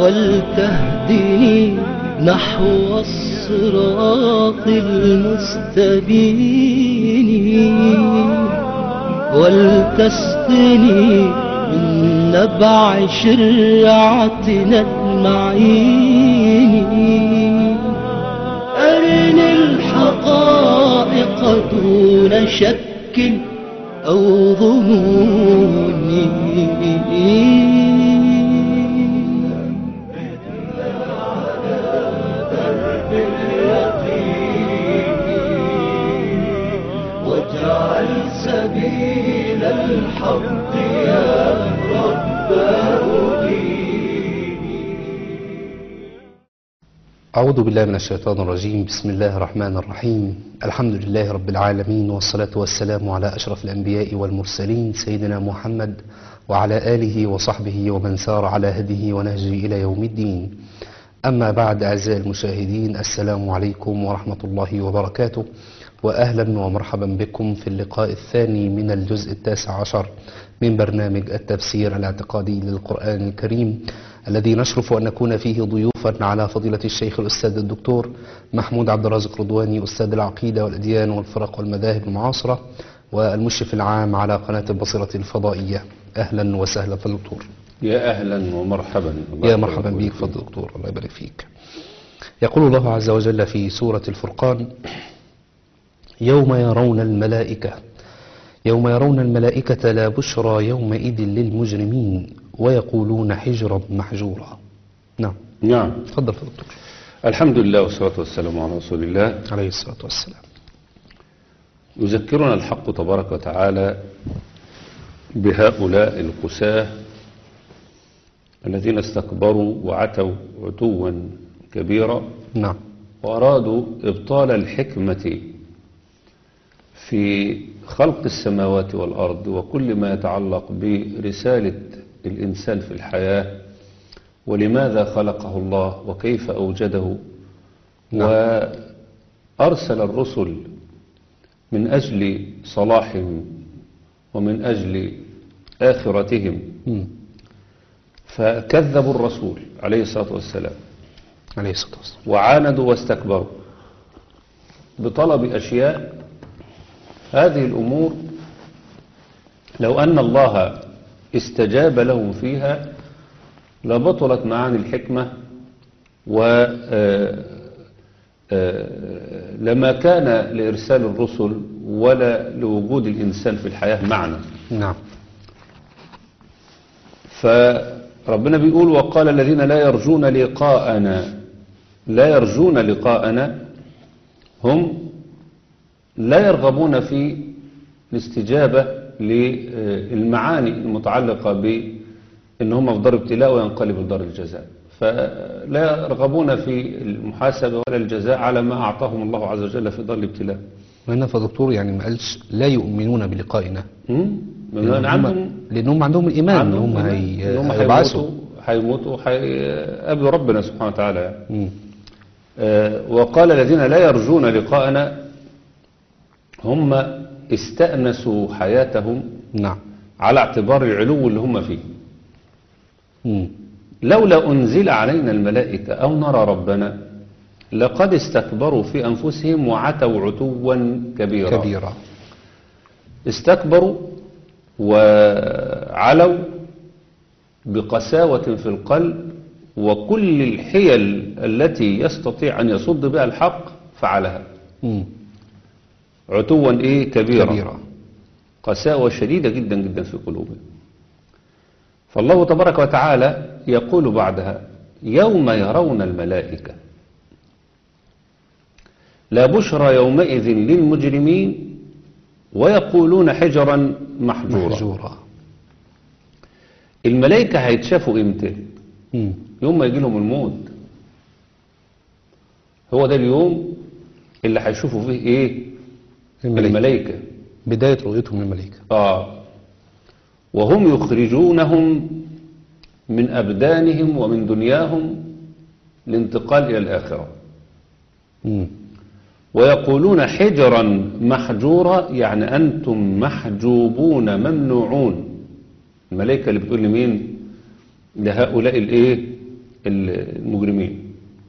ولتهدني نحو الصراط المستبين ولتسقني من نبع شرعتنا المعين أرني الحقائق دون شك أو ظنون واجعل سبيل الحق يا رب أعوذ بالله من الشيطان الرجيم بسم الله الرحمن الرحيم الحمد لله رب العالمين والصلاة والسلام على أشرف الأنبياء والمرسلين سيدنا محمد وعلى آله وصحبه ومن سار على هديه ونهجه إلى يوم الدين أما بعد أعزائي المشاهدين السلام عليكم ورحمة الله وبركاته وأهلا ومرحبا بكم في اللقاء الثاني من الجزء التاسع عشر من برنامج التفسير الاعتقادي للقرآن الكريم الذي نشرف أن نكون فيه ضيوفا على فضيلة الشيخ الأستاذ الدكتور محمود عبد الرازق رضواني أستاذ العقيدة والأديان والفرق والمذاهب المعاصرة والمشرف العام على قناة البصيرة الفضائية أهلا وسهلا في الدكتور يا أهلا ومرحبا الله يا يبارك مرحبا بك فيك. فضل دكتور الله يبارك فيك يقول الله عز وجل في سورة الفرقان يوم يرون الملائكة يوم يرون الملائكة لا بشرى يومئذ للمجرمين ويقولون حجرا محجورا نعم نعم تفضل فضل دكتور الحمد لله والصلاة والسلام على رسول الله عليه الصلاة والسلام يذكرنا الحق تبارك وتعالى بهؤلاء القساة الذين استكبروا وعتوا عتوا كبيرا نعم وأرادوا إبطال الحكمة في خلق السماوات والأرض وكل ما يتعلق برسالة الإنسان في الحياة ولماذا خلقه الله وكيف أوجده نعم. وأرسل الرسل من أجل صلاحهم ومن أجل آخرتهم مم. فكذبوا الرسول عليه الصلاة والسلام عليه الصلاة والسلام وعاندوا واستكبروا بطلب أشياء هذه الأمور لو أن الله استجاب لهم فيها لبطلت معاني الحكمة و آه، آه، لما كان لإرسال الرسل ولا لوجود الإنسان في الحياة معنى نعم فربنا بيقول وقال الذين لا يرجون لقاءنا لا يرجون لقاءنا هم لا يرغبون في الاستجابة للمعاني المتعلقة بأن هم في دار ابتلاء وينقلبوا لدار الجزاء فلا يرغبون في المحاسبة ولا الجزاء على ما أعطاهم الله عز وجل في دار الابتلاء وهنا فدكتور يعني ما قالش لا يؤمنون بلقائنا هم؟ لأن هم- عندهم لأنهم عندهم الإيمان إن عندهم هم إيمان هي- إن هم هيبعثوا هيموتوا هيموتوا هيقابلوا ربنا سبحانه وتعالى يعني. مم. آه، وقال الذين لا يرجون لقاءنا هم استأنسوا حياتهم نعم على اعتبار العلو اللي هم فيه مم. لولا أنزل علينا الملائكة أو نرى ربنا لقد استكبروا في أنفسهم وعتوا عتوا كبيرا كبيرة استكبروا وعلوا بقساوة في القلب وكل الحيل التي يستطيع أن يصد بها الحق فعلها مم. عتوا إيه كبيرا كبيرة قساوة شديدة جدا جدا في قلوبهم فالله تبارك وتعالى يقول بعدها يوم يرون الملائكة لا بشرى يومئذ للمجرمين ويقولون حجرا محجورا محجورة الملائكة هيتشافوا امتى مم. يوم ما يجي لهم الموت هو ده اليوم اللي هيشوفوا فيه ايه الملائكة. الملائكة بداية رؤيتهم للملائكة آه وهم يخرجونهم من أبدانهم ومن دنياهم لانتقال إلى الآخرة مم. ويقولون حجرا محجورا يعني أنتم محجوبون ممنوعون الملائكة اللي بتقول لمين لهؤلاء الإيه المجرمين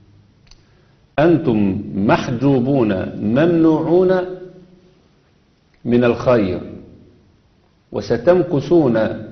أنتم محجوبون ممنوعون من الخير وستمكثون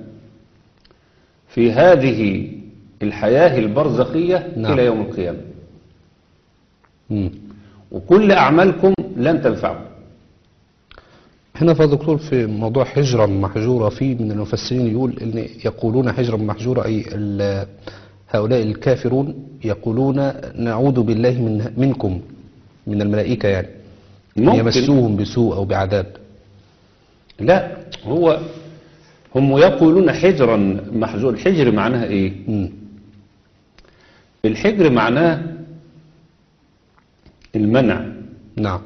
في هذه الحياة البرزخية نعم. إلى يوم القيامة مم. وكل أعمالكم لن تنفعكم هنا فيا دكتور في موضوع حجرا محجورة في من المفسرين يقول إن يقولون حجرا محجورة أي ال- هؤلاء الكافرون يقولون نعوذ بالله من منكم من الملائكة يعني ممكن. يمسوهم بسوء أو بعذاب لا هو هم يقولون حجرا محجور الحجر معناها ايه مم. الحجر معناه المنع نعم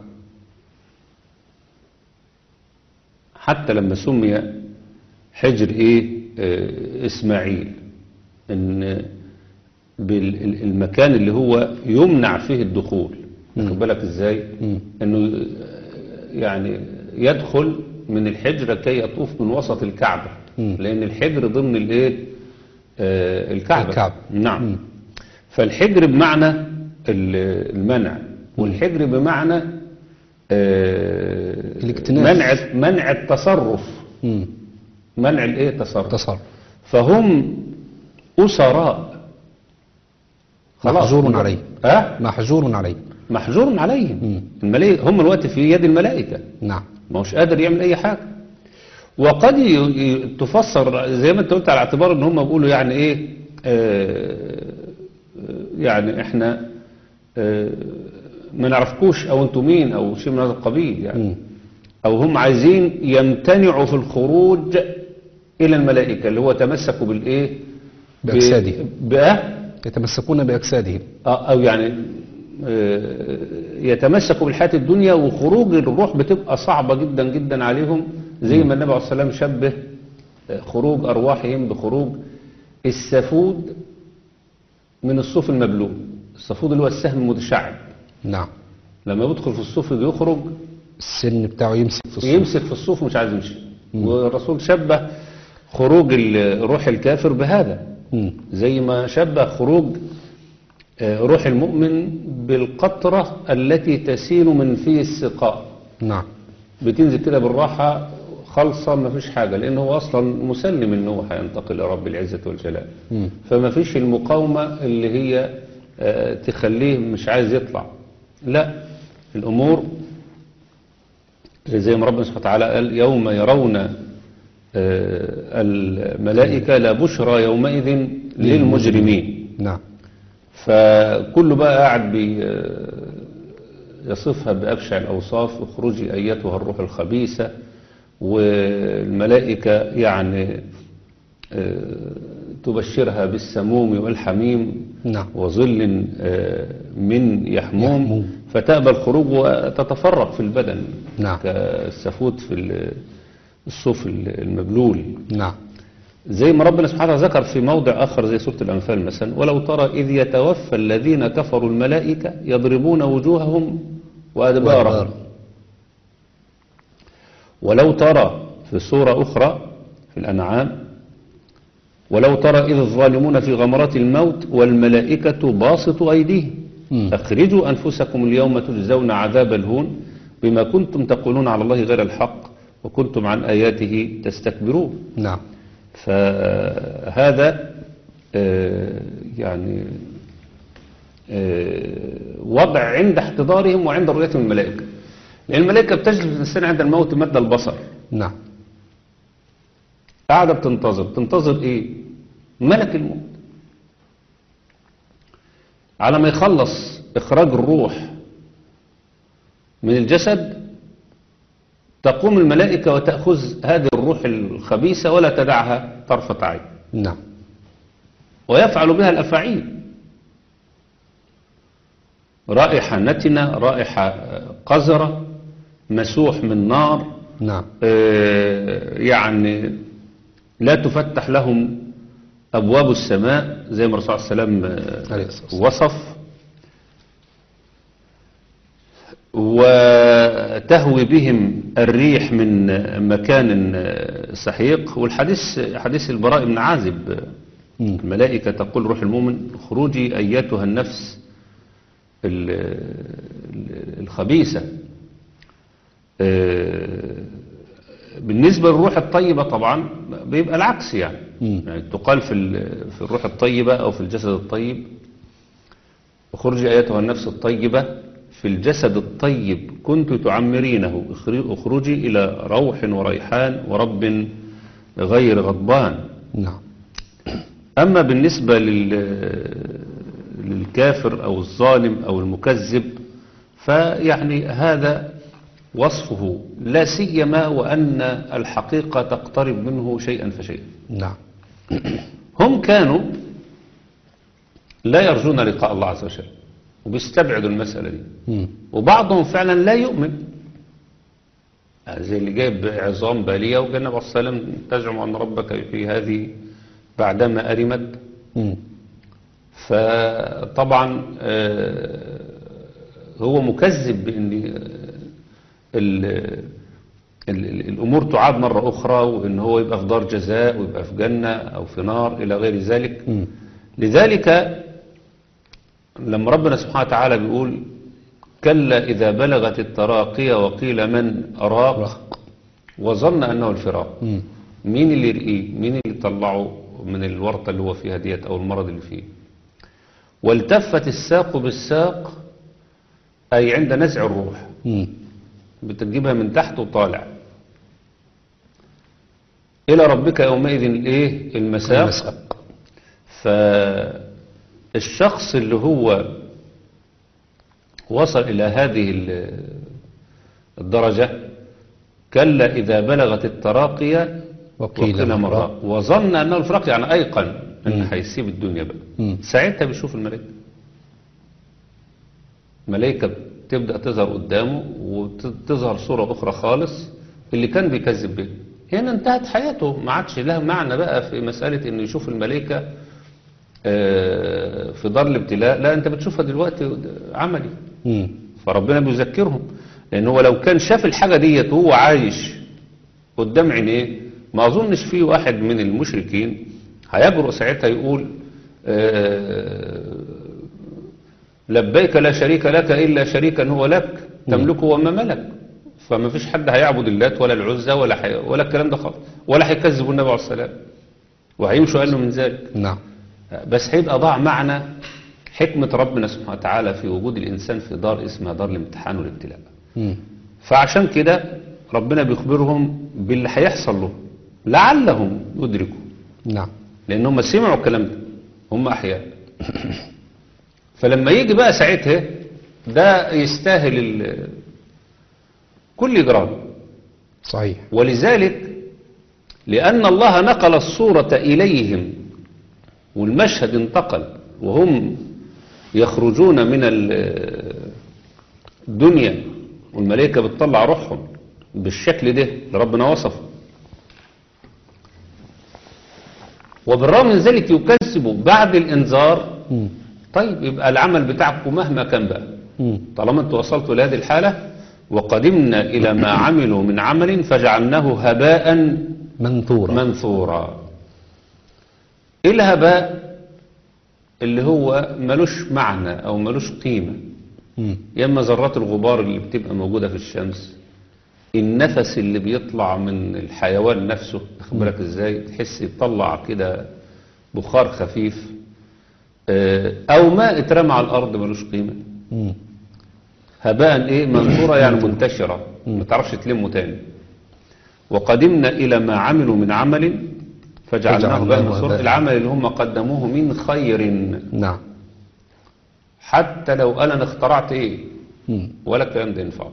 حتى لما سمي حجر ايه آه اسماعيل ان بالمكان اللي هو يمنع فيه الدخول واخد بالك ازاي مم. انه آه، يعني يدخل من الحجر كي يطوف من وسط الكعبة مم. لان الحجر ضمن الايه آه الكعبة الكعبة. نعم مم. فالحجر بمعنى ال- المنع والحجر بمعنى آه، الاكتناف. منع منع التصرف مم. منع الايه التصرف تصرف فهم أسراء محجور عليه. أه؟ محجور عليه محجور عليهم مم. الملائكة هم الوقت في يد الملائكة نعم ما هوش قادر يعمل أي حاجة وقد ي- ي- تفسر زي ما انت قلت على اعتبار ان هم بيقولوا يعني ايه آه آه، يعني احنا آه ما نعرفكوش او انتم مين او شيء من هذا القبيل يعني مم. او هم عايزين يمتنعوا في الخروج الى الملائكة اللي هو تمسكوا بالايه بأجسادهم. ب- بأه يتمسكون بأجسادهم آه، او يعني آه، يتمسكوا بالحياة الدنيا وخروج الروح بتبقى صعبة جدا جدا عليهم زي ما النبي عليه الصلاة والسلام شبه آه، خروج أرواحهم بخروج السفود من الصوف المبلول السفود اللي هو السهم المتشعب نعم لما يدخل في الصوف يجي يخرج السن بتاعه يمسك في الصوت يمسك في الصوف مش عايز يمشي والرسول شبه خروج الروح الكافر بهذا مم. زي ما شبه خروج آه، روح المؤمن بالقطرة التي تسيل من فيه السقاء نعم بتنزل كده بالراحة خالصة ما فيش حاجة لأنه هو أصلا مسلم أنه هينتقل إلى رب العزة والجلال مم. فما فيش المقاومة اللي هي آه، تخليه مش عايز يطلع لا الأمور زي ما ربنا سبحانه وتعالى قال يوم يرون آه، الملائكة لا بشرى يومئذ للمجرمين نعم فكله بقى قاعد بي يصفها بأبشع الأوصاف اخرجي أيتها الروح الخبيثة والملائكة يعني آه، تبشرها بالسموم والحميم نعم وظل آه، من يحموم يحموم. فتأبى الخروج وتتفرق في البدن نعم. كالسفوت في ال- الصوف المبلول نعم زي ما ربنا سبحانه وتعالى ذكر في موضع آخر زي سورة الأنفال مثلا ولو ترى إذ يتوفى الذين كفروا الملائكة يضربون وجوههم وأدبارهم وأدبارهم. ولو ترى في سورة أخرى في الأنعام ولو ترى إذ الظالمون في غمرات الموت والملائكة باسطوا أيديهم مم. أخرجوا أنفسكم اليوم تجزون عذاب الهون بما كنتم تقولون على الله غير الحق وكنتم عن آياته تستكبرون نعم فهذا آه، يعني آه، وضع عند احتضارهم وعند رؤيتهم الملائكة لأن الملائكة بتجلس الإنسان عند الموت مد البصر نعم قاعدة بتنتظر تنتظر إيه ملك الموت على ما يخلص إخراج الروح من الجسد تقوم الملائكة وتأخذ هذه الروح الخبيثة ولا تدعها طرفة عين نعم ويفعل بها الأفاعيل رائحة نتنة رائحة آه، قذرة مسوح من نار نعم آه، يعني لا تفتح لهم أبواب السماء زي ما الرسول صلى الله عليه وسلم آه، عليه الصلاة والسلام. وصف وتهوي بهم الريح من مكان سحيق والحديث حديث البراء بن عازب مم. الملائكة تقول روح المؤمن اخرجي أيتها النفس ال- ال- الخبيثة آه، بالنسبة للروح الطيبة طبعا بيبقى العكس يعني, مم. يعني تقال في ال- في الروح الطيبة أو في الجسد الطيب اخرجي أيتها النفس الطيبة في الجسد الطيب كنت تعمرينه اخري- اخرجي إلى روح وريحان ورب غير غضبان نعم أما بالنسبة لل... للكافر أو الظالم أو المكذب فيعني هذا وصفه لا سيما وأن الحقيقة تقترب منه شيئا فشيئا نعم هم كانوا لا يرجون لقاء الله عز وجل وبيستبعدوا المسألة دي مم. وبعضهم فعلا لا يؤمن زي اللي جايب عظام بالية وقال النبي عليه الصلاة والسلام تزعم أن ربك يحيي هذه بعدما أرمت مم. فطبعا آه، هو مكذب بأن آه، ال- ال- ال- الأمور تعاد مرة أخرى وأن هو يبقى في دار جزاء ويبقى في جنة أو في نار إلى غير ذلك مم. لذلك لما ربنا سبحانه وتعالى بيقول كلا إذا بلغت التراقي وقيل من أراق وظن أنه الفراق مم. مين اللي يرقيه مين اللي يطلعه من الورطة اللي هو فيها ديت أو المرض اللي فيه والتفت الساق بالساق أي عند نزع الروح مم. بتجيبها من تحت وطالع إلى ربك يومئذ الإيه المساق المساق. فالشخص اللي هو وصل إلى هذه ال- الدرجة كلا إذا بلغت التراقية وقيل وقيل من مرة راق. وظن أنه الفراق يعني أيقن أن مم. هيسيب الدنيا بقى مم. ساعتها بيشوف الملائكة ملائكة تبدأ تظهر قدامه وتظهر صورة أخرى خالص اللي كان بيكذب بيه هنا انتهت حياته ما عادش لها معنى بقى في مسألة انه يشوف الملائكة آه، في دار الابتلاء لا انت بتشوفها دلوقتي عملي مم. فربنا بيذكرهم لان هو لو كان شاف الحاجة ديت وهو عايش قدام عينيه ما اظنش في واحد من المشركين هيجرؤ ساعتها يقول آه، لبيك لا شريك لك الا شريكا هو لك تملكه وما ملك فما فيش حد هيعبد اللات ولا العزى ولا حي... ولا الكلام ده خالص ولا هيكذبوا النبي عليه السلام وهيمشوا قال له من ذلك نعم بس هيبقى ضاع معنى حكمة ربنا سبحانه وتعالى في وجود الإنسان في دار اسمها دار الامتحان والابتلاء مم. فعشان كده ربنا بيخبرهم باللي هيحصل له لعلهم يدركوا نعم لأن هم سمعوا الكلام ده هم أحياء فلما يجي بقى ساعتها ده يستاهل ال- كل إجرام صحيح ولذلك لأن الله نقل الصورة إليهم والمشهد انتقل وهم يخرجون من ال- الدنيا والملائكة بتطلع روحهم بالشكل ده اللي ربنا وصفه وبالرغم من ذلك يكذبوا بعد الإنذار مم. طيب يبقى العمل بتاعكم مهما كان بقى مم. طالما انتوا وصلتوا لهذه الحالة وقدمنا إلى ما عملوا من عمل فجعلناه هباء منثورا منثورا ايه الهباء اللي هو ملوش معنى او ملوش قيمة مم. يا اما ذرات الغبار اللي بتبقى موجودة في الشمس النفس اللي بيطلع من الحيوان نفسه واخد بالك ازاي تحس يطلع كده بخار خفيف آه، او ماء اترمى على الارض ملوش قيمة مم. هباء ايه منثورة يعني منتشرة ما تعرفش تلمه تاني وقدمنا الى ما عملوا من عمل فجعلناه فجعلناه هباء منثورا هباء. العمل اللي هم قدموه من خير نعم حتى لو انا اخترعت ايه مم. ولا الكلام ده ينفع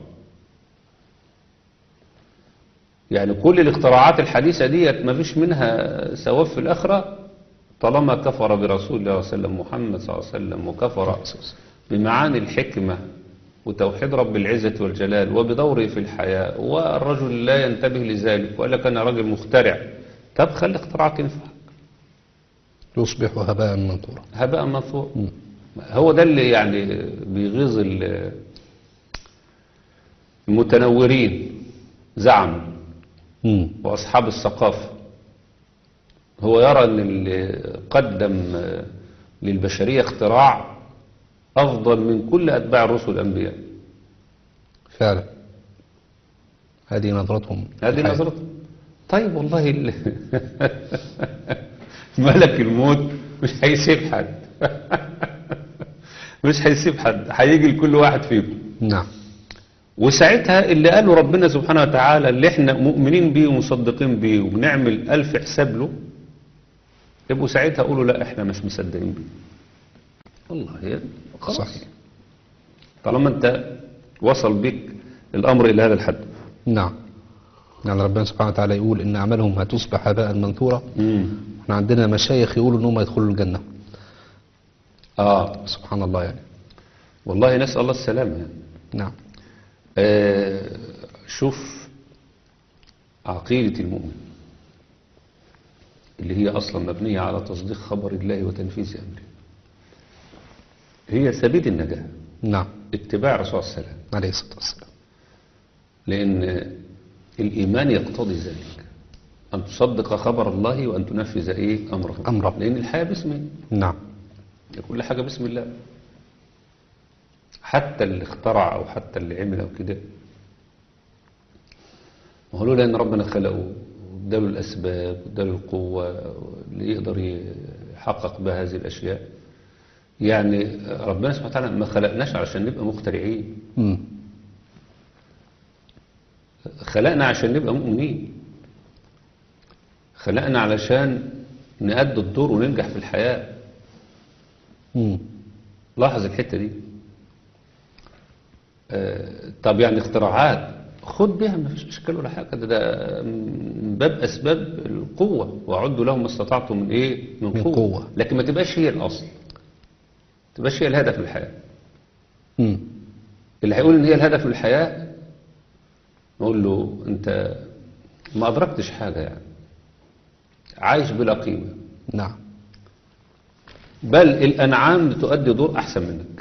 يعني كل الاختراعات الحديثة ديت ما فيش منها ثواب في الآخرة طالما كفر برسول الله صلى الله عليه وسلم محمد صلى الله عليه وسلم وكفر بمعاني الحكمة وتوحيد رب العزة والجلال وبدوره في الحياة والرجل لا ينتبه لذلك وقال لك أنا راجل مخترع طب خلي اختراعك ينفع يصبح هباء منثورا هباء منثور هو ده اللي يعني بيغيظ ال- المتنورين زعموا مم. وأصحاب الثقافة هو يرى ان اللي قدم آه، للبشرية اختراع افضل من كل اتباع الرسل الانبياء فعلا هذه نظرتهم هذه للحياة. نظرته طيب والله ال... ملك الموت مش هيسيب حد مش هيسيب حد هيجي لكل واحد فيكم نعم وساعتها اللي قاله ربنا سبحانه وتعالى اللي احنا مؤمنين بيه ومصدقين بيه وبنعمل ألف حساب له يبقوا ساعتها قولوا لا احنا مش مصدقين بيه والله هي خلاص صحيح. طالما انت وصل بك الأمر إلى هذا الحد نعم يعني ربنا سبحانه وتعالى يقول إن أعمالهم هتصبح هباء منثورا مم. احنا عندنا مشايخ يقولوا إنهم يدخلوا الجنة اه سبحان الله يعني والله نسأل الله السلامة يعني. نعم آه شوف عقيدة المؤمن اللي هي أصلا مبنية على تصديق خبر الله وتنفيذ أمره هي سبيل النجاة نعم اتباع الرسول صلى الله عليه وسلم عليه الصلاة والسلام لأن الإيمان يقتضي ذلك أن تصدق خبر الله وأن تنفذ إيه أمره أمره. لأن الحياة باسمه نعم كل حاجة باسم الله حتى اللي اخترع أو حتى اللي عمل أو كده ما هو لولا أن ربنا خلقه واداله الأسباب واداله القوة اللي يقدر يحقق بها هذه الأشياء يعني ربنا سبحانه وتعالى ما خلقناش عشان نبقى مخترعين مم. خلقنا عشان نبقى مؤمنين خلقنا علشان نأدي الدور وننجح في الحياة مم. لاحظ الحتة دي آه، طب يعني اختراعات خد بها ما فيش اشكال ولا حاجه ده, ده من باب اسباب القوه واعدوا لهم ما استطعتم من ايه من, من قوة. قوة. لكن ما تبقاش هي الاصل ما تبقاش هي الهدف في الحياه مم. اللي هيقول ان هي الهدف في الحياه نقول له انت ما ادركتش حاجه يعني عايش بلا قيمه نعم بل الأنعام بتؤدي دور أحسن منك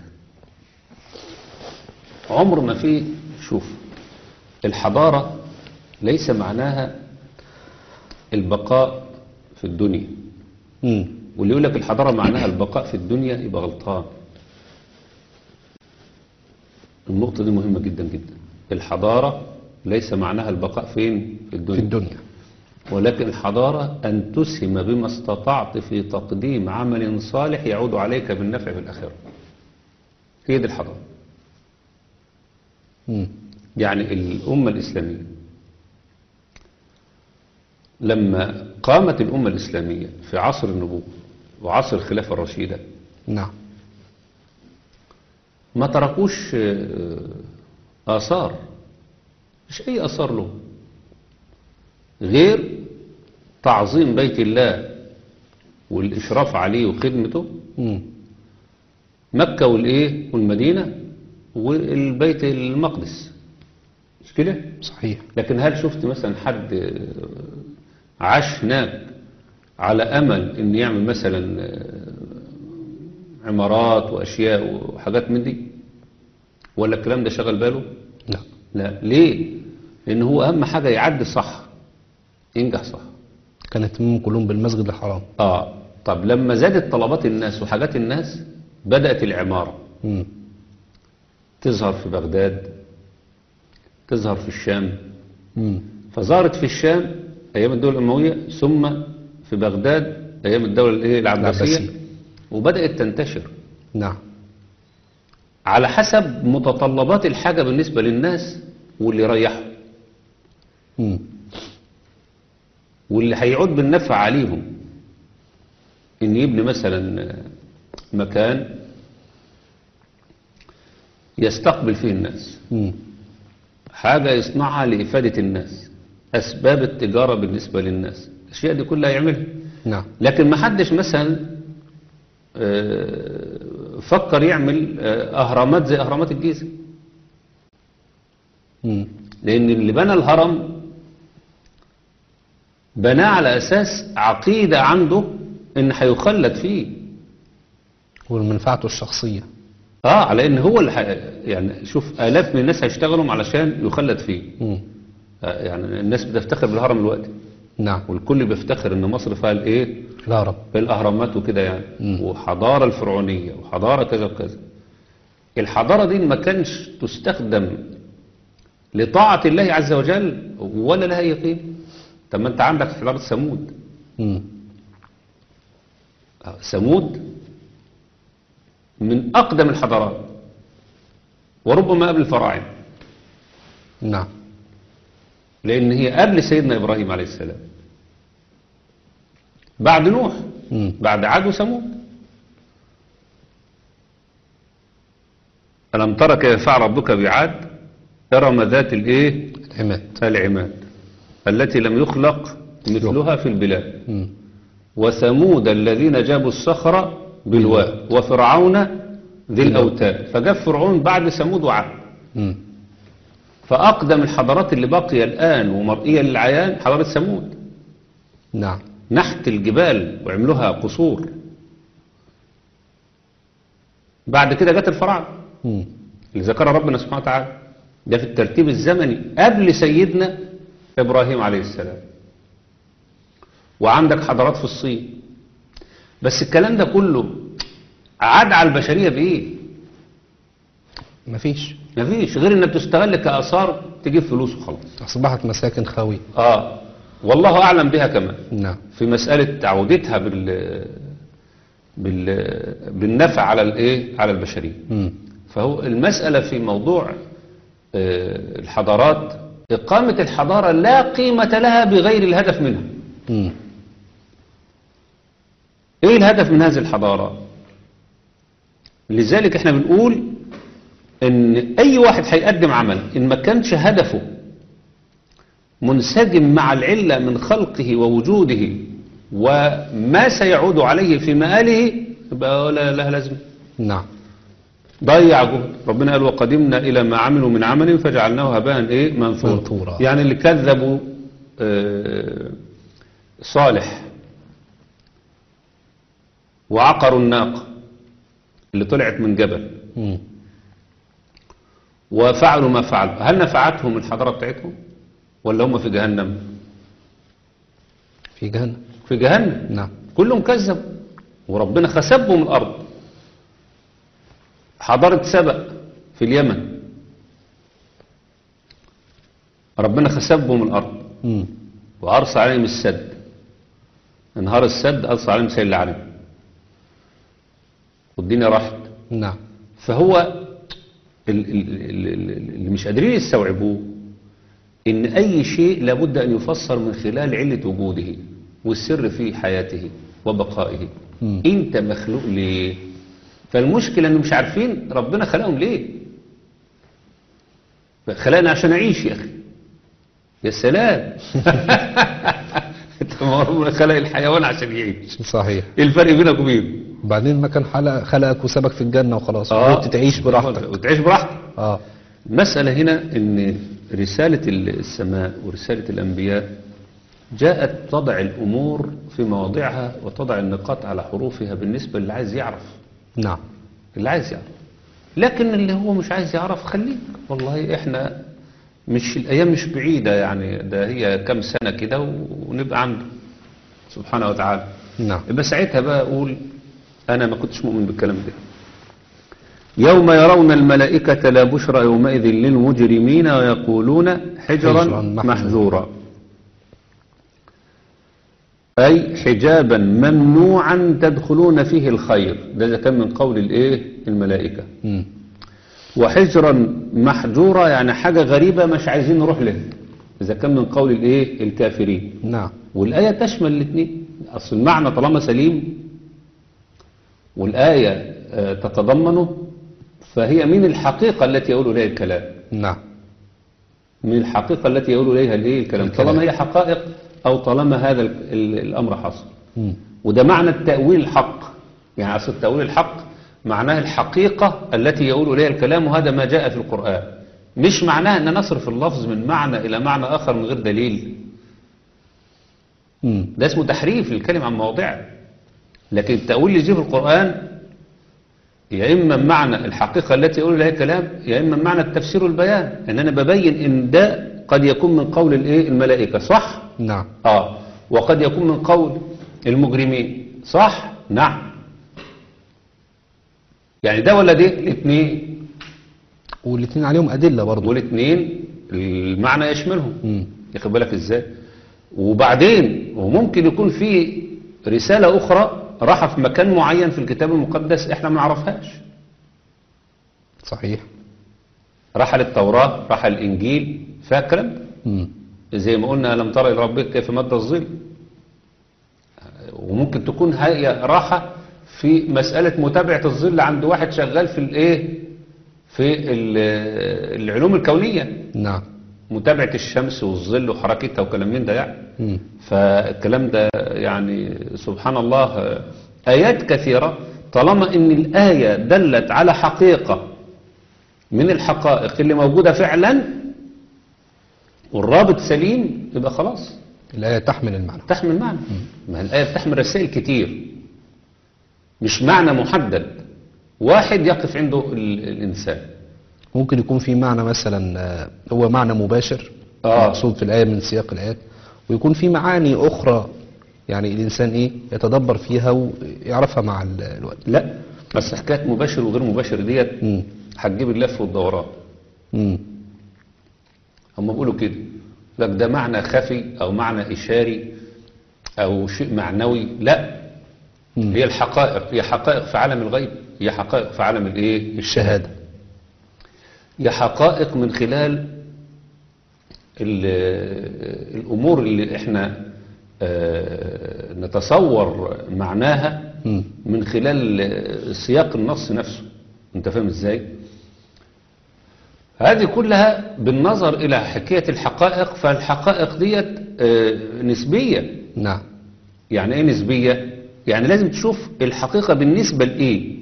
عمر ما في شوف الحضارة ليس معناها البقاء في الدنيا مم. واللي يقول لك الحضارة معناها البقاء في الدنيا يبقى غلطان النقطة دي مهمة جدا جدا الحضارة ليس معناها البقاء فين في في الدنيا الدنيا ولكن الحضارة أن تسهم بما استطعت في تقديم عمل صالح يعود عليك بالنفع في الآخرة هي دي الحضارة مم. يعني الأمة الإسلامية لما قامت الأمة الإسلامية في عصر النبوة وعصر الخلافة الرشيدة نعم ما تركوش آه، آثار مش أي آثار له غير تعظيم بيت الله والإشراف عليه وخدمته مم. مكة والإيه والمدينة والبيت المقدس مش كده صحيح لكن هل شفت مثلا حد آه، عاش هناك على أمل إن يعمل مثلا آه، عمارات وأشياء وحاجات من دي ولا الكلام ده شغل باله لا لا ليه لأن هو أهم حاجة يعدي صح ينجح صح كان اهتمامهم كلهم بالمسجد الحرام آه طب لما زادت طلبات الناس وحاجات الناس بدأت العمارة مم. تظهر في بغداد تظهر في الشام مم. فظهرت في الشام أيام الدولة الأموية ثم في بغداد أيام الدولة الإيه العباسية العباسية. وبدأت تنتشر نعم على حسب متطلبات الحاجة بالنسبة للناس واللي يريحهم مم. واللي هيعود بالنفع عليهم ان يبني مثلا مكان يستقبل فيه الناس مم. حاجة يصنعها لإفادة الناس أسباب التجارة بالنسبة للناس الأشياء دي كلها يعملها نعم لكن ما حدش مثلا آه، فكر يعمل آه، أهرامات زي أهرامات الجيزة مم. لأن اللي بنى الهرم بناه على أساس عقيدة عنده إن هيخلد فيه ومنفعته الشخصية اه على ان هو اللي حي... يعني شوف الاف من الناس هيشتغلوا علشان يخلد فيه مم. آه يعني الناس بتفتخر بالهرم دلوقتي نعم والكل بيفتخر ان مصر فيها الايه لا رب الاهرامات وكده يعني مم. وحضاره الفرعونيه وحضاره كذا وكذا الحضاره دي ما كانش تستخدم لطاعه الله عز وجل ولا لها اي قيمه طب ما انت عندك حضاره ثمود مم. آه، ثمود من اقدم الحضارات وربما قبل الفراعنه نعم لان هي قبل سيدنا ابراهيم عليه السلام بعد نوح مم. بعد عاد وثمود ألم ترى كيف فعل ربك بعاد إرم ذات الإيه عماد العماد التي لم يخلق مثلها في البلاد مم. وثمود الذين جابوا الصخر بالواد وفرعون ذي الأوتاد فجاب فرعون بعد ثمود وعاد مم. فأقدم الحضارات اللي باقية الآن ومرئية للعيان حضارة ثمود نعم نحت الجبال وعملوها قصور بعد كده جت الفراعنه مم. اللي ذكرها ربنا سبحانه وتعالى ده في الترتيب الزمني قبل سيدنا ابراهيم عليه السلام وعندك حضارات في الصين بس الكلام ده كله عاد على البشريه بايه مفيش مفيش غير انها تستغل كاثار تجيب فلوس وخلاص أصبحت مساكن خاوية اه والله اعلم بها كمان نعم في مسألة عودتها بال بال بالنفع على الايه على البشرية مم. فهو المسألة في موضوع آه، الحضارات إقامة الحضارة لا قيمة لها بغير الهدف منها مم. ايه الهدف من هذه الحضارة لذلك احنا بنقول ان اي واحد هيقدم عمل ان ما كانش هدفه منسجم مع العلة من خلقه ووجوده وما سيعود عليه في مآله يبقى ولا لها لازمه نعم ضيع جهد ربنا قال وقدمنا إلى ما عملوا من عمل فجعلناه هباء إيه منثورا منثورا. يعني اللي كذبوا آه، صالح وعقروا الناقة اللي طلعت من جبل مم. وفعلوا ما فعلوا هل نفعتهم الحضارة بتاعتهم ولا هم في جهنم في جهنم في جهنم نعم كلهم كذبوا وربنا خسبهم الأرض حضارة سبأ في اليمن ربنا خسبهم الأرض مم. وأرسل عليهم السد انهار السد أرسل عليهم سيل العرم والدنيا راحت نعم فهو ال- ال- ال- ال- اللي مش قادرين يستوعبوه ان اي شيء لابد ان يفسر من خلال علة وجوده والسر في حياته وبقائه مم. انت مخلوق ليه فالمشكلة انهم مش عارفين ربنا خلقهم ليه خلقنا عشان اعيش يا اخي يا سلام انت ما هو ربنا خلق الحيوان عشان يعيش صحيح ايه الفرق بينك وبينه بعدين ما كان حلق خلقك وسابك في الجنة وخلاص وقلت تعيش براحتك وتعيش براحتك اه المسألة هنا ان رسالة السماء ورسالة الأنبياء جاءت تضع الأمور في مواضعها وتضع النقاط على حروفها بالنسبة للي عايز يعرف نعم اللي عايز يعرف لكن اللي هو مش عايز يعرف خليك والله احنا مش الأيام مش بعيدة يعني ده هي كم سنة كده ونبقى عنده سبحانه وتعالى نعم يبقى ساعتها بقى أقول أنا ما كنتش مؤمن بالكلام ده يوم يرون الملائكة لا بشرى يومئذ للمجرمين ويقولون حجرا حجراً محجورا. محجورا أي حجابا ممنوعا تدخلون فيه الخير ده إذا كان من قول الإيه الملائكة مم. وحجرا محجورا يعني حاجة غريبة مش عايزين نروح لها إذا كان من قول الإيه الكافرين نعم والآية تشمل الاثنين أصل المعنى طالما سليم والآية آه، تتضمنه فهي من الحقيقة التي يقول إليها الكلام نعم من الحقيقة التي يقول إليها الإيه الكلام الكلام. طالما هي حقائق أو طالما هذا ال- ال- الأمر حصل مم. وده معنى التأويل الحق يعني أصل التأويل الحق معناه الحقيقة التي يقول إليها الكلام وهذا ما جاء في القرآن مش معناه أن نصرف اللفظ من معنى إلى معنى آخر من غير دليل مم. ده اسمه تحريف للكلمة عن مواضعه لكن التأويل اللي يجي في القرآن يا إما معنى الحقيقة التي يقول لها الكلام يا إما معنى التفسير والبيان إن أنا ببين إن ده قد يكون من قول الإيه الملائكة صح؟ نعم آه وقد يكون من قول المجرمين صح نعم يعني ده ولا ده الاثنين والاثنين عليهم أدلة برضو والاثنين المعنى يشملهم مم. ياخد بالك ازاي وبعدين وممكن يكون في رسالة أخرى راح في مكان معين في الكتاب المقدس احنا ما نعرفهاش صحيح راح للتوراة راح الإنجيل فاكرا مم. زي ما قلنا لم ترى إلى ربك كيف مد الظل وممكن تكون هي راحة في مسألة متابعة الظل عند واحد شغال في الايه في ال- العلوم الكونية نعم متابعة الشمس والظل وحركتها وكلام من ده يعني مم. فالكلام ده يعني سبحان الله آيات كثيرة طالما ان الآية دلت على حقيقة من الحقائق اللي موجودة فعلا والرابط سليم يبقى خلاص الآية تحمل المعنى تحمل معنى ما الآية بتحمل رسائل كتير مش معنى محدد واحد يقف عنده ال- الإنسان ممكن يكون في معنى مثلا آه، هو معنى مباشر آه. مقصود في الآية من سياق الآيات ويكون في معاني أخرى يعني الإنسان إيه يتدبر فيها ويعرفها مع ال- الوقت لا بس حكاية مباشر وغير مباشر ديت مم. هتجيب اللف والدوران مم. هم بيقولوا كده لك ده معنى خفي او معنى اشاري او شيء معنوي لا مم. هي الحقائق هي حقائق في عالم الغيب هي حقائق في عالم الايه الشهادة هي حقائق من خلال ال- الامور اللي احنا آه، نتصور معناها مم. من خلال آه، سياق النص نفسه انت فاهم ازاي هذه كلها بالنظر الى حكاية الحقائق فالحقائق ديت آه، نسبية نعم يعني ايه نسبية يعني لازم تشوف الحقيقة بالنسبة لايه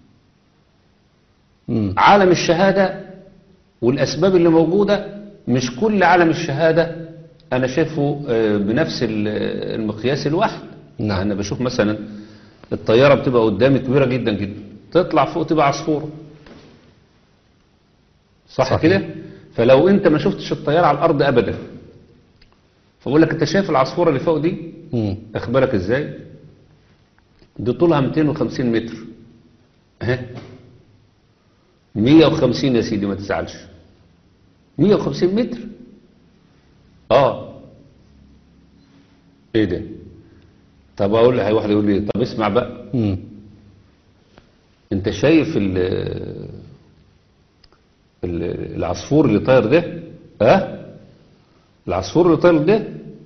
مم. عالم الشهادة والأسباب اللي موجودة مش كل عالم الشهادة أنا شايفه آه، بنفس ال- المقياس الواحد نعم. أنا بشوف مثلا الطيارة بتبقى قدامي كبيرة جدا جدا تطلع فوق تبقى عصفورة صح صحيح. كده فلو أنت ما شفتش الطيارة على الأرض أبدا فأقول لك أنت شايف العصفورة اللي فوق دي مم. أخبرك إزاي دي طولها 250 متر اهي 150 يا سيدي ما تزعلش 150 متر اه ايه ده طب اقول لي واحد يقول لي طب اسمع بقى مم. انت شايف ال ال- العصفور اللي طاير ده ها العصفور اللي طاير ده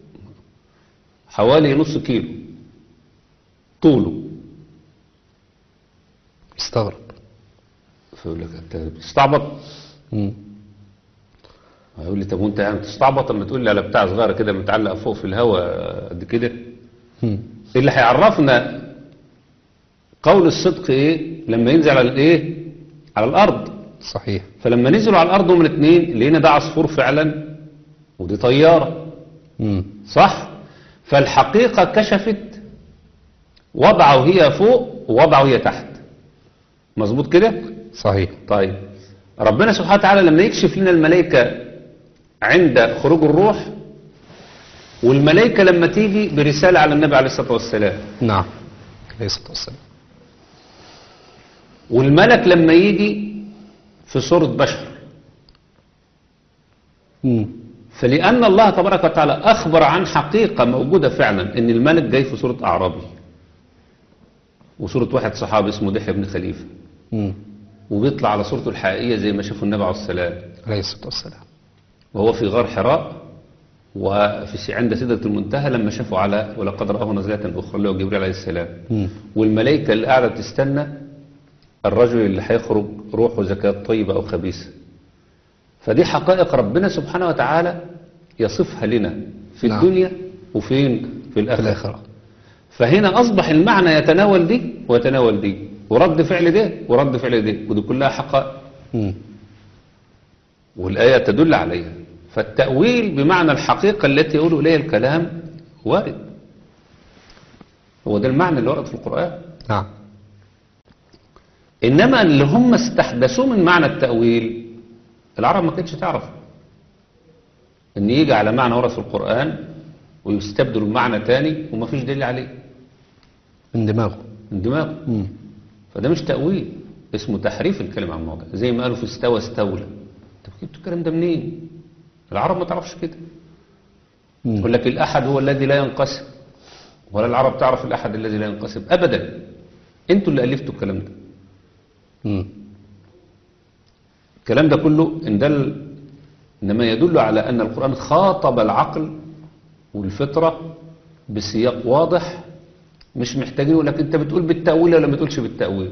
حوالي نص كيلو طوله استغرب فيقول لك انت بتستعبط مم. هيقول لي طب وانت يعني بتستعبط اما تقول لي على بتاع صغيره كده متعلقه فوق في الهواء قد كده مم. اللي هيعرفنا قول الصدق ايه لما ينزل على الايه على الارض صحيح فلما نزلوا على الارض هم الاثنين لقينا ده عصفور فعلا ودي طياره مم. صح فالحقيقه كشفت وضعه هي فوق ووضعه هي تحت مظبوط كده صحيح طيب ربنا سبحانه وتعالى لما يكشف لنا الملائكة عند خروج الروح والملائكة لما تيجي برسالة على النبي عليه الصلاة والسلام نعم عليه الصلاة والسلام والملك لما يجي في صورة بشر مم. فلأن الله تبارك وتعالى أخبر عن حقيقة موجودة فعلا إن الملك جاي في صورة أعرابي وصورة واحد صحابي اسمه دحية بن خليفة مم. وبيطلع على صورته الحقيقية زي ما شافوا النبي عليه السلام عليه الصلاة والسلام وهو في غار حراء وفي س- عند سدرة المنتهى لما شافوا على ولقد رآه نزلة أخرى اللي هو جبريل عليه السلام مم. والملائكة اللي قاعدة تستنى الرجل اللي هيخرج روحه زكاة طيبة أو خبيثة فدي حقائق ربنا سبحانه وتعالى يصفها لنا في نعم. الدنيا وفين في في الآخرة الآخرة فهنا أصبح المعنى يتناول دي ويتناول دي ورد فعل ده ورد فعل ده ودي كلها حقائق مم. والآية تدل عليها فالتأويل بمعنى الحقيقة التي يقول إليها الكلام وارد هو ده المعنى اللي ورد في القرآن نعم إنما اللي هم استحدثوه من معنى التأويل العرب ما كانتش تعرف إن يجي على معنى ورد في القرآن ويستبدل بمعنى تاني ومفيش دليل عليه من دماغه من دماغه مم. فده مش تأويل اسمه تحريف الكلمة عن الموضع زي ما قالوا في استوى استولى طب جبتوا الكلام ده منين العرب ما تعرفش كده مم. يقول لك الأحد هو الذي لا ينقسم ولا العرب تعرف الأحد الذي لا ينقسم أبدا انتوا اللي ألفتوا الكلام ده مم. الكلام ده كله إن دل إنما يدل على أن القرآن خاطب العقل والفطرة بسياق واضح مش محتاجين يقول لك أنت بتقول بالتأويل ولا ما بتقولش بالتأويل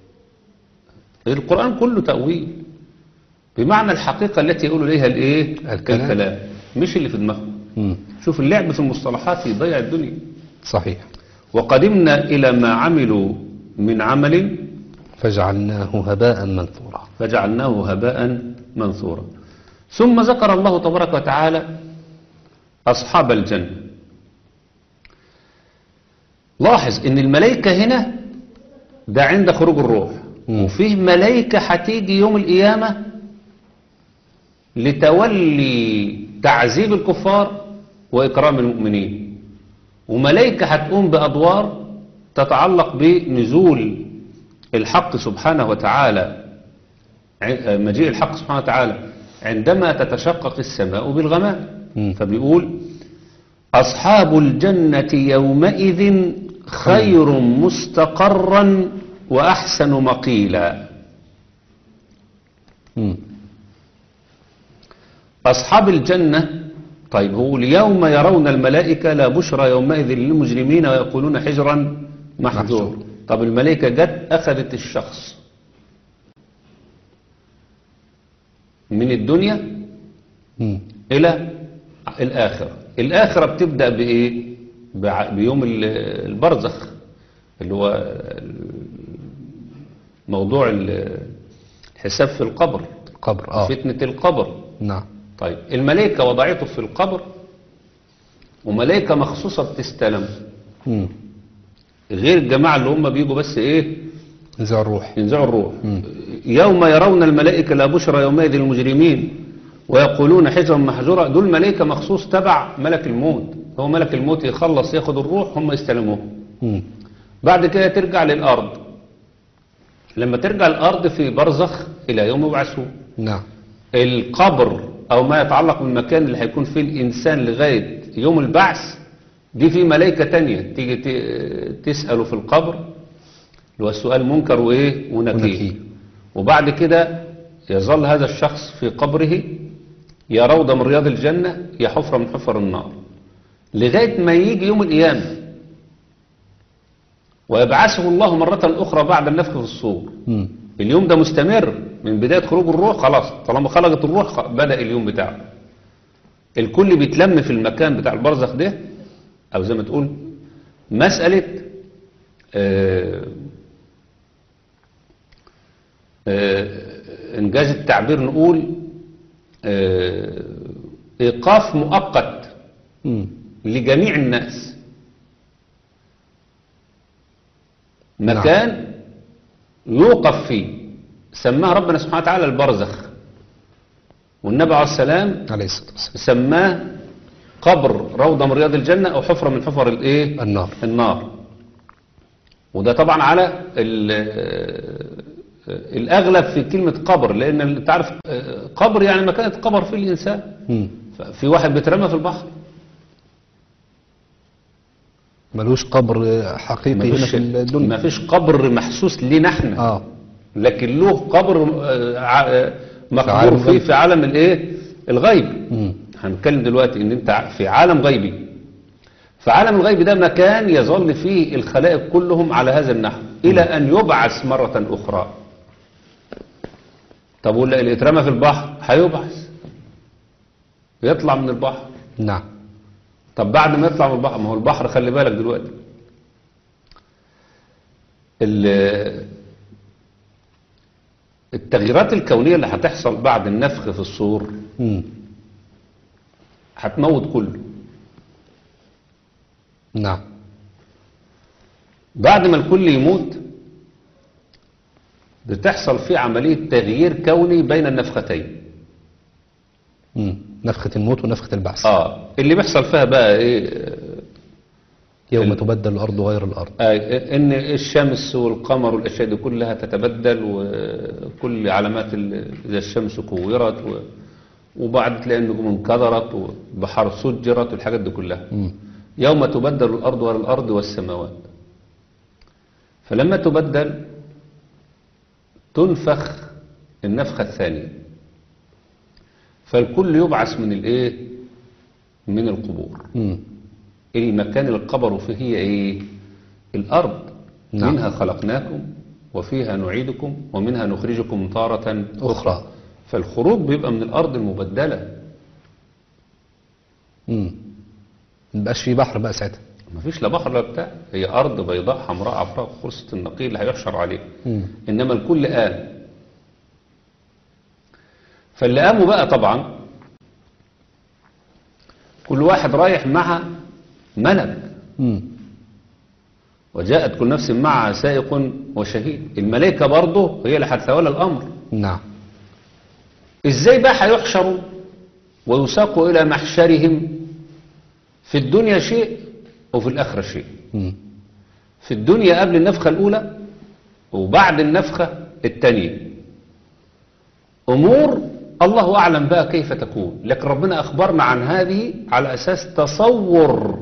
القرآن كله تأويل بمعنى الحقيقة التي يقول إليها الإيه الكلام. الكلام مش اللي في دماغه مم. شوف اللعب في المصطلحات يضيع الدنيا صحيح وقدمنا إلى ما عملوا من عمل فجعلناه هباء منثورا فجعلناه هباء منثورا ثم ذكر الله تبارك وتعالى أصحاب الجنة لاحظ ان الملائكة هنا ده عند خروج الروح مم. وفيه ملائكة هتيجي يوم القيامة لتولي تعذيب الكفار وإكرام المؤمنين وملائكة هتقوم بأدوار تتعلق بنزول الحق سبحانه وتعالى ع- مجيء الحق سبحانه وتعالى عندما تتشقق السماء بالغمام مم. فبيقول أصحاب الجنة يومئذ خير مستقرا وأحسن مقيلا مم. أصحاب الجنة طيب هو اليوم يرون الملائكة لا بشرى يومئذ للمجرمين ويقولون حجرا محجور محجور. طب الملائكة جت أخذت الشخص من الدنيا مم. إلى الآخرة الآخرة بتبدأ بإيه بع- بيوم ال- البرزخ اللي هو موضوع ال- الحساب في القبر قبر اه فتنة القبر نعم طيب الملائكة وضعته في القبر وملائكة مخصوصة بتستلم مم. غير الجماعة اللي هم بيجوا بس ايه نزع الروح ينزعوا الروح مم. يوم يرون الملائكة لا بشرى يومئذ للمجرمين ويقولون حجرا محجورا دول ملائكة مخصوص تبع ملك الموت هو ملك الموت يخلص ياخد الروح هم يستلموه مم. بعد كده ترجع للأرض لما ترجع الأرض في برزخ إلى يوم يبعثون نعم القبر او ما يتعلق بالمكان اللي هيكون فيه الانسان لغاية يوم البعث دي في ملائكة تانية تيجي ت- تسأله في القبر اللي هو السؤال منكر وايه ونكير ونكير. وبعد كده يظل هذا الشخص في قبره يا روضة من رياض الجنة يا حفرة من حفر النار لغاية ما يجي يوم القيامة ويبعثه الله مرة أخرى بعد النفخ في الصور مم. اليوم ده مستمر من بداية خروج الروح خلاص طالما خرجت الروح خ- بدأ اليوم بتاعه الكل بيتلم في المكان بتاع البرزخ ده أو زي ما تقول مسألة آه، آه، إنجاز التعبير نقول آه، إيقاف مؤقت مم. لجميع الناس نعم. مكان يوقف فيه سماه ربنا سبحانه وتعالى البرزخ والنبي عليه السلام عليه الصلاة والسلام سماه قبر روضة من رياض الجنة أو حفرة من حفر الإيه؟ النار النار وده طبعا على ال- الأغلب في كلمة قبر لأن أنت عارف آه، قبر يعني مكان يتقبر فيه الإنسان مم. في واحد بيترمى في البحر ملوش قبر حقيقي هنا في ما الدنيا فيش قبر محسوس لينا احنا اه لكن له قبر آه، ع- آه، عالم مقبور فيه الغيب. في عالم الايه الغيب مم. هنتكلم دلوقتي ان انت ع- في عالم غيبي فعالم الغيب ده مكان يظل فيه الخلائق كلهم على هذا النحو الى ان يبعث مرة اخرى طب ولا اللي اترمى في البحر هيبعث يطلع من البحر نعم طب بعد ما يطلع من البحر ما هو البحر خلي بالك دلوقتي ال- التغييرات الكونية اللي هتحصل بعد النفخ في الصور مم. هتموت كله نعم بعد ما الكل يموت بتحصل فيه عملية تغيير كوني بين النفختين مم. نفخة الموت ونفخة البعث اه اللي بيحصل فيها بقى ايه يوم تبدل الأرض غير الأرض آه، ان الشمس والقمر والاشياء دي كلها تتبدل وكل علامات ال- اذا الشمس كورت و- وبعد تلاقي النجوم انكدرت والبحار سجرت والحاجات دي كلها مم. يوم تبدل الارض غير الارض والسماوات فلما تبدل تنفخ النفخه الثانيه فالكل يبعث من الايه من القبور مم. المكان اللي قبروا فيه هي ايه الارض نعم. منها خلقناكم وفيها نعيدكم ومنها نخرجكم تارة أخرى. فالخروج بيبقى من الارض المبدلة مم. مبقاش في بحر بقى ساعتها مفيش لا بحر لا بتاع هي ارض بيضاء حمراء عفراء خلصة النقيل اللي هيحشر عليه مم. انما الكل قام فاللي قاموا بقى طبعا كل واحد رايح مع ملك مم. وجاءت كل نفس معها سائق وشهيد الملائكة برضه هي اللي هتتولى الأمر نعم إزاي بقى هيحشروا ويساقوا إلى محشرهم في الدنيا شيء وفي الآخرة شيء مم. في الدنيا قبل النفخة الأولى وبعد النفخة الثانية أمور الله أعلم بقى كيف تكون لكن ربنا أخبرنا عن هذه على أساس تصور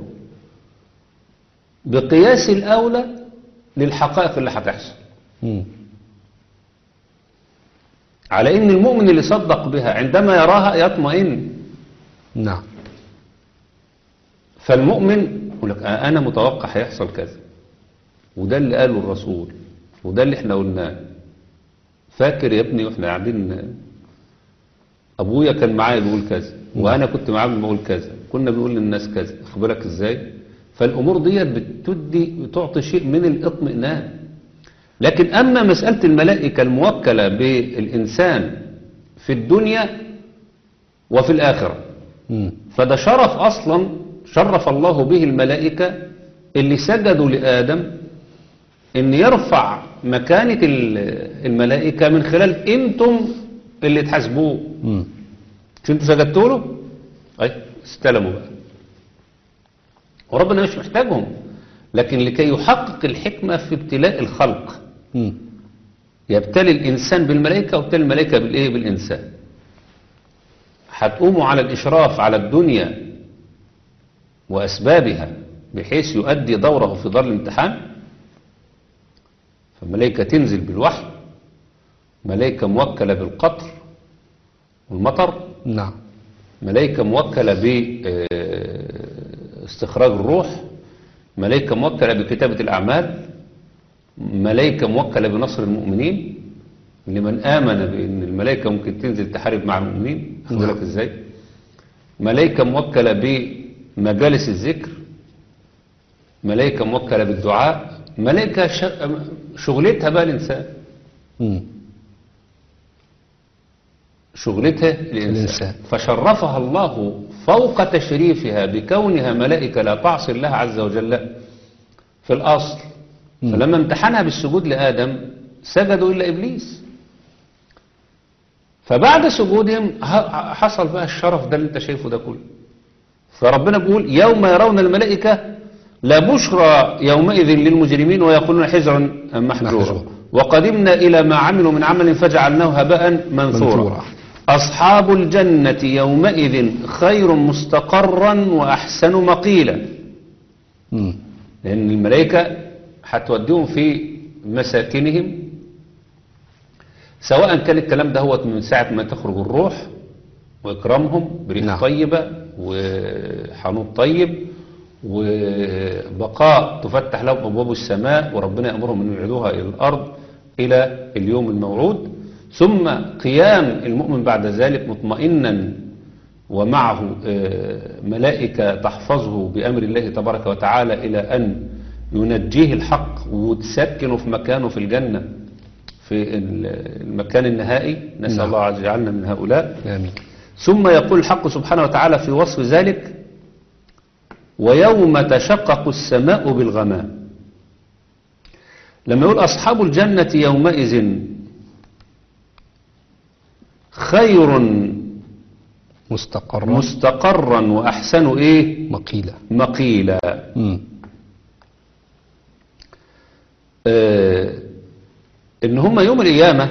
بقياس الأولى للحقائق اللي هتحصل مم. على ان المؤمن اللي صدق بها عندما يراها يطمئن نعم فالمؤمن يقول لك آه انا متوقع هيحصل كذا وده اللي قاله الرسول وده اللي احنا قلناه فاكر يا ابني واحنا قاعدين ابويا كان معايا بيقول كذا وانا كنت معاه بقول كذا كنا بنقول للناس كذا اخبرك ازاي فالامور ديت بتدي بتعطي شيء من الاطمئنان لكن اما مساله الملائكه الموكله بالانسان في الدنيا وفي الاخره مم. فده شرف أصلا شرف الله به الملائكة اللي سجدوا لآدم إن يرفع مكانة ال- الملائكة من خلال أنتم اللي تحاسبوه مم. مش أنتوا سجدتوا له؟ أي استلموا بقى وربنا مش محتاجهم لكن لكي يحقق الحكمة في ابتلاء الخلق مم. يبتلي الإنسان بالملائكة ويبتلي الملائكة بالإيه بالإنسان هتقوموا على الإشراف على الدنيا وأسبابها بحيث يؤدي دوره في دار الامتحان فالملائكة تنزل بالوحي ملائكة موكلة بالقطر والمطر نعم ملائكة موكلة باستخراج الروح ملائكة موكلة بكتابة الأعمال ملائكة موكلة بنصر المؤمنين لمن آمن بأن الملائكة ممكن تنزل تحارب مع المؤمنين خد بالك ازاي ملائكة موكلة بمجالس الذكر ملائكة موكلة بالدعاء ملائكة ش- شغلتها بقى الإنسان مم. شغلتها الإنسان. الإنسان. فشرفها الله فوق تشريفها بكونها ملائكة لا تعصي الله عز وجل في الأصل مم. فلما امتحنها بالسجود لآدم سجدوا إلا إبليس فبعد سجودهم ه- حصل بقى الشرف ده اللي انت شايفه ده كله فربنا بيقول يوم يرون الملائكة لا بشرى يومئذ للمجرمين ويقولون حجرا محجورا محجورا. وقدمنا إلى ما عملوا من عمل فجعلناه هباء منثورا منثورا. أصحاب الجنة يومئذ خير مستقرا وأحسن مقيلا مم. لأن الملائكة هتوديهم في مساكنهم سواء كان الكلام ده هو من ساعة ما تخرج الروح وإكرامهم بريح نعم. طيبة وحنوط طيب وبقاء تفتح لهم أبواب السماء وربنا يأمرهم أن يعيدوها إلى الأرض إلى اليوم الموعود ثم قيام المؤمن بعد ذلك مطمئنا ومعه آه، ملائكة تحفظه بأمر الله تبارك وتعالى إلى أن ينجيه الحق وتسكنه في مكانه في الجنة في ال- المكان النهائي نسأل نعم. الله عز وجل من هؤلاء آمين ثم يقول الحق سبحانه وتعالى في وصف ذلك ويوم تشقق السماء بالغمام لما يقول أصحاب الجنة يومئذ خير مستقرا مستقرا وأحسن إيه مقيلا مقيلا مم. آه إن هم يوم القيامة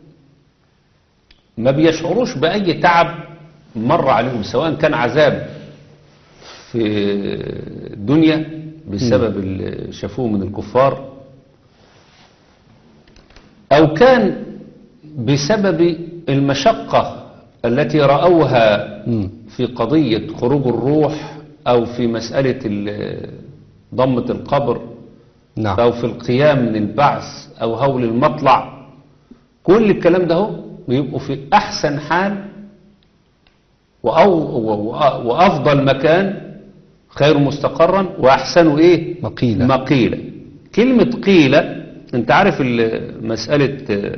ما بيشعروش بأي تعب مر عليهم سواء كان عذاب في الدنيا بسبب اللي شافوه من الكفار أو كان بسبب المشقة التي رأوها مم. في قضية خروج الروح أو في مسألة ال- ضمة القبر نعم أو في القيام من البعث أو هول المطلع كل الكلام ده هو بيبقوا في أحسن حال وأو و- وأفضل مكان خير مستقرا وأحسن إيه مقيلا. مقيلا كلمة قيلة أنت عارف ال- مسألة آه،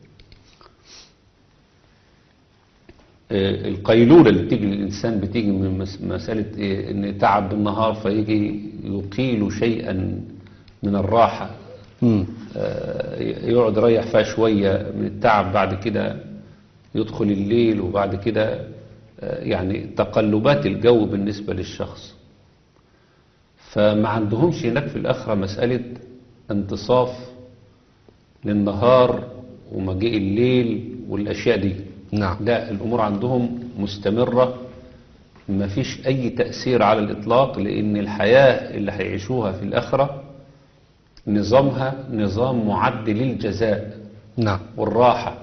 آه، القيلولة اللي بتيجي للإنسان بتيجي من مس- مسألة إيه؟ إن تعب بالنهار فيجي يقيل شيئا من الراحة مم. آه، يقعد يريح فيها شوية من التعب بعد كده يدخل الليل وبعد كده آه، يعني تقلبات الجو بالنسبة للشخص فما عندهمش هناك في الآخرة مسألة انتصاف للنهار ومجيء الليل والأشياء دي نعم لا الأمور عندهم مستمرة ما فيش أي تأثير على الإطلاق لأن الحياة اللي هيعيشوها في الآخرة نظامها نظام معد للجزاء نعم والراحة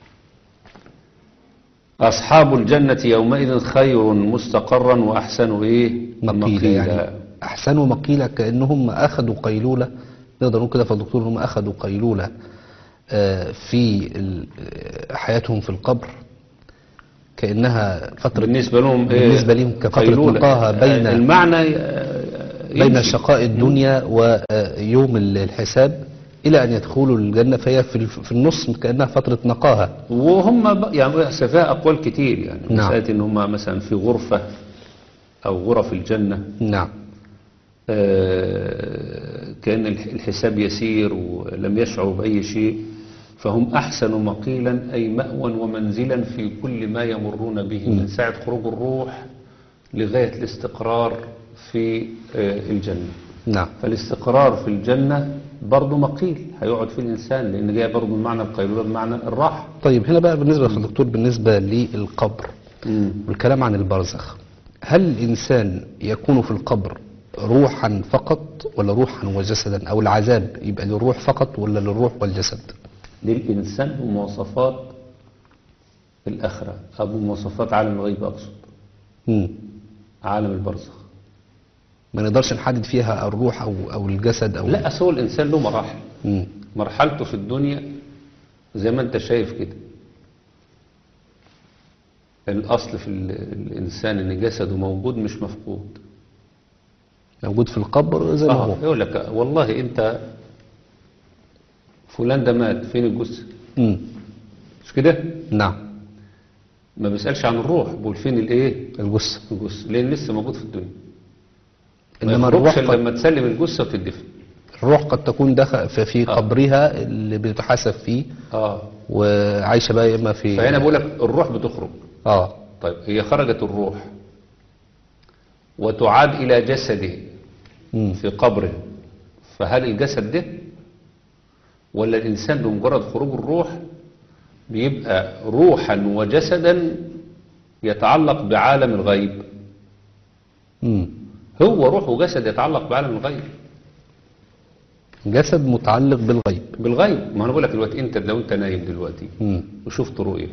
أصحاب الجنة يومئذ خير مستقرا وأحسن إيه مقيلة يعني أحسنوا مقيلة كأنهم أخذوا قيلولة نقدر نقول كده في الدكتور هم أخذوا قيلولة آه، في ال- آه، حياتهم في القبر كأنها فترة بالنسبة لهم إيه؟ بالنسبة لهم كفترة قيلولة. نقاهة بين المعنى آه، بين يمشي. شقاء الدنيا ويوم الحساب إلى أن يدخلوا الجنة فهي في الف- في النص كأنها فترة نقاهة وهم ب- يعني فيها أقوال كتير يعني نعم. مسألة إن هم مثلا في غرفة أو غرف الجنة نعم آه، كأن الح- الحساب يسير ولم يشعروا بأي شيء فهم أحسن مقيلا أي مأوى ومنزلا في كل ما يمرون به من ساعة خروج الروح لغاية الاستقرار في آه، الجنة نعم فالاستقرار في الجنة برضه مقيل هيقعد فيه الإنسان لأن جاي برضه بمعنى القيلولة بمعنى الراحة طيب هنا بقى بالنسبة للدكتور بالنسبة للقبر والكلام عن البرزخ هل الإنسان يكون في القبر روحا فقط ولا روحا وجسدا أو العذاب يبقى للروح فقط ولا للروح والجسد للإنسان بمواصفات الآخرة أو بمواصفات عالم الغيب أقصد مم. عالم البرزخ ما نقدرش نحدد فيها الروح أو, أو الجسد أو لا أصل هو الإنسان له مراحل مم. مرحلته في الدنيا زي ما أنت شايف كده الأصل في ال- الإنسان إن جسده موجود مش مفقود موجود في القبر زي ما هو آه يقول لك والله أنت فلان ده مات فين الجثة مم. مش كده نعم ما بيسألش عن الروح بيقول فين الإيه الجثة الجثة لأن لسه موجود في الدنيا إنما ما الروح الروح قد, لما تسلم الجثة وتدفن الروح قد تكون دخل في- في آه. قبرها اللي بتحاسب فيه اه وعايشة بقى يا إما في فهنا بقول لك الروح بتخرج آه طيب هي خرجت الروح وتعاد إلى جسده مم. في قبره فهل الجسد ده ولا الإنسان بمجرد خروج الروح بيبقى روحا وجسدا يتعلق بعالم الغيب مم. هو روح وجسد يتعلق بعالم الغيب جسد متعلق بالغيب بالغيب ما انا بقول لك دلوقتي انت لو انت نايم دلوقتي مم. وشفت رؤية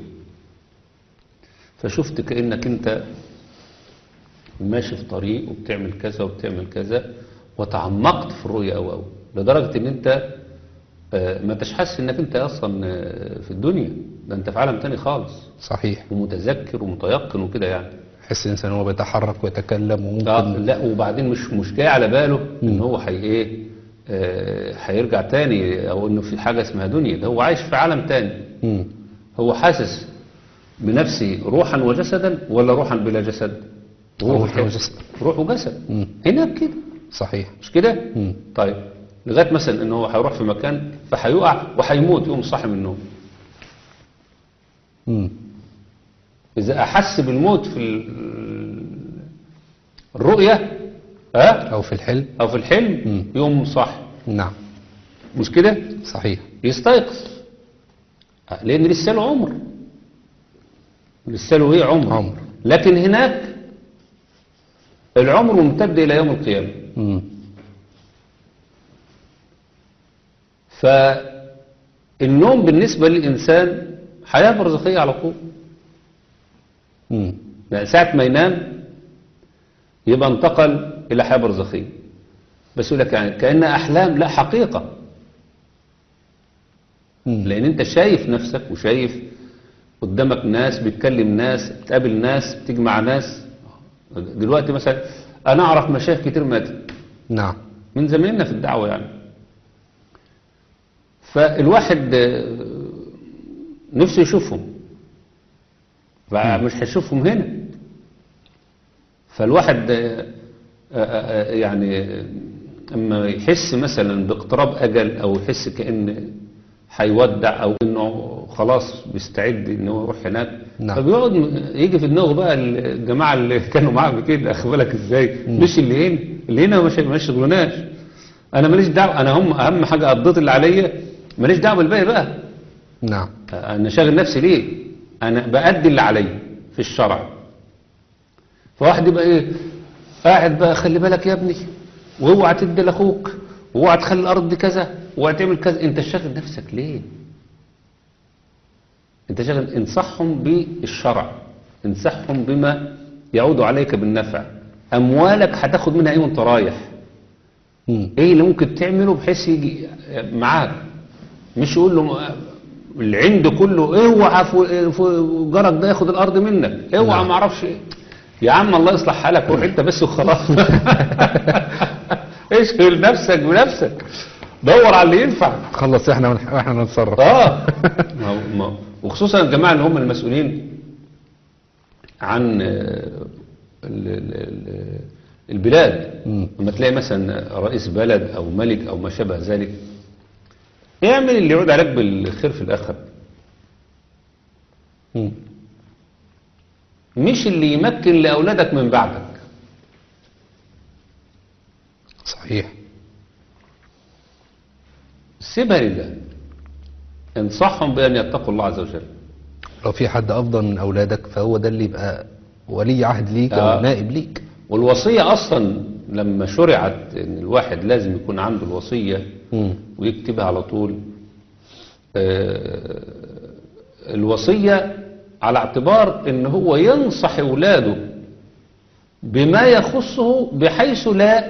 فشفت كأنك انت ماشي في طريق وبتعمل كذا وبتعمل كذا وتعمقت في الرؤية أو أو لدرجة ان انت آه، ما انتش حاسس انك انت اصلا آه، في الدنيا ده انت في عالم تاني خالص صحيح ومتذكر ومتيقن وكده يعني يحس الإنسان هو بيتحرك ويتكلم وممكن آه لا وبعدين مش مش جاي على باله ان هو حي ايه آه، هيرجع تاني او انه في حاجة اسمها دنيا ده هو عايش في عالم تاني مم. هو حاسس بنفسه روحا وجسدا ولا روحا بلا جسد روح وجسد. روح وجسد مم. هناك كده صحيح مش كده مم. طيب لغايه مثلا ان هو هيروح في مكان فهيقع وهيموت يقوم صاحي من النوم مم. إذا أحس بالموت في ال- الرؤية ها أو في الحلم أو في الحلم مم. يوم صح نعم مش كده صحيح يستيقظ لأن لسه له عمر لسه له إيه عمر عمر. لكن هناك العمر ممتد إلى يوم القيامة مم. فالنوم بالنسبة للإنسان حياة برزخية على طول مم. يعني ساعة ما ينام يبقى انتقل إلى حياة برزخية بس يقول لك يعني كأنها أحلام لا حقيقة مم. لأن أنت شايف نفسك وشايف قدامك ناس بتكلم ناس بتقابل ناس بتجمع ناس دلوقتي مثلا أنا أعرف مشايخ كتير ماتت نعم من زماننا في الدعوة يعني فالواحد آه، نفسه يشوفهم فمش هيشوفهم هنا فالواحد آه، آه، آه، يعني آه، اما يحس مثلا باقتراب اجل او يحس كان هيودع او انه خلاص بيستعد انه يروح هناك نعم. فبيقعد م- يجي في دماغه بقى الجماعه اللي كانوا معاه كده اخد بالك ازاي مش اللي هنا اللي هنا مش ما يشغلوناش انا ماليش دعوه انا هم اهم حاجه قضيت اللي عليا ماليش دعوه بالباقي بقى نعم انا شاغل نفسي ليه انا بأدي اللي عليا في الشرع فواحد يبقى ايه قاعد بقى خلي بالك يا ابني واوعى تدي لاخوك واوعى تخلي الارض دي كذا واوعى تعمل كذا انت شاغل نفسك ليه انت شاغل انصحهم بالشرع انصحهم بما يعود عليك بالنفع اموالك هتاخد منها ايه وانت رايح مم. ايه اللي ممكن تعمله بحيث يجي معاك مش يقول له اللي عنده كله اوعى فو- فو- جارك ده ياخد الارض منك اوعى نعم. ما اعرفش ايه يا عم الله يصلح حالك روح انت بس وخلاص اشغل نفسك بنفسك دور على اللي ينفع خلص احنا ونح- واحنا نتصرف اه ما هو- ما هو- وخصوصا الجماعه اللي هم المسؤولين عن آه، ال- ال- ال- البلاد مم. لما تلاقي مثلا رئيس بلد او ملك او ما شابه ذلك اعمل اللي يعود عليك بالخير في الاخر مم. مش اللي يمكن لاولادك من بعدك صحيح سيبها لله انصحهم بان يتقوا الله عز وجل لو في حد افضل من اولادك فهو ده اللي يبقى ولي عهد ليك آه. او نائب ليك والوصيه اصلا لما شرعت ان الواحد لازم يكون عنده الوصيه مم. ويكتبها على طول آه، الوصية على اعتبار ان هو ينصح اولاده بما يخصه بحيث لا